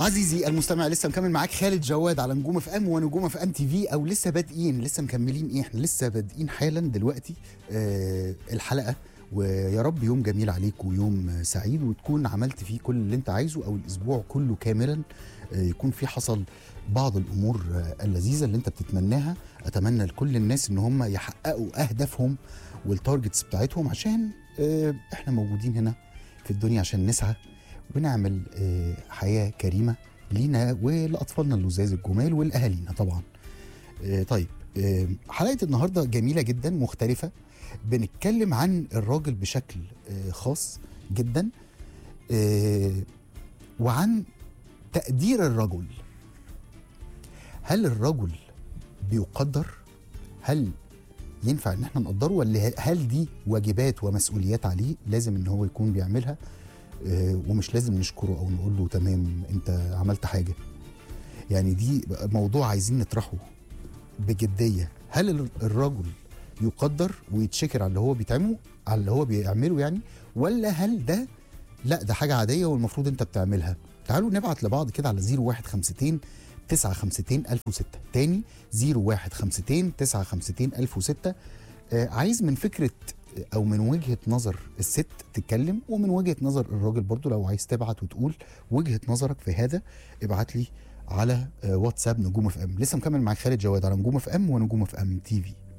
عزيزي المستمع لسه مكمل معاك خالد جواد على نجوم اف ام ونجوم اف ام تي في او لسه بادئين لسه مكملين ايه احنا لسه بادئين حالا دلوقتي آه الحلقه ويا رب يوم جميل عليك ويوم سعيد وتكون عملت فيه كل اللي انت عايزه او الاسبوع كله كاملا آه يكون في حصل بعض الامور آه اللذيذه اللي انت بتتمناها اتمنى لكل الناس ان هم يحققوا اهدافهم والتارجتس بتاعتهم عشان آه احنا موجودين هنا في الدنيا عشان نسعى ونعمل آه، حياه كريمه لينا ولاطفالنا اللزاز الجمال ولاهالينا طبعا. آه، طيب آه، حلقه النهارده جميله جدا مختلفه بنتكلم عن الراجل بشكل آه، خاص جدا آه، وعن تقدير الرجل. هل الرجل بيقدر؟ هل ينفع ان احنا نقدره ولا هل دي واجبات ومسؤوليات عليه لازم ان هو يكون بيعملها آه، ومش لازم نشكره او نقول له تمام انت عملت حاجه يعني دي موضوع عايزين نطرحه بجديه هل ال- الرجل يقدر ويتشكر على اللي هو بيتعمله على اللي هو بيعمله يعني ولا هل ده لا ده حاجه عاديه والمفروض انت بتعملها تعالوا نبعت لبعض كده على 0152 952 1006 تاني 0152 952 1006 آه عايز من فكره او من وجهه نظر الست تتكلم ومن وجهه نظر الراجل برضو لو عايز تبعت وتقول وجهه نظرك في هذا ابعت لي على آه، واتساب نجوم اف ام لسه مكمل معاك خالد جواد على نجوم اف ام ونجوم اف ام تي في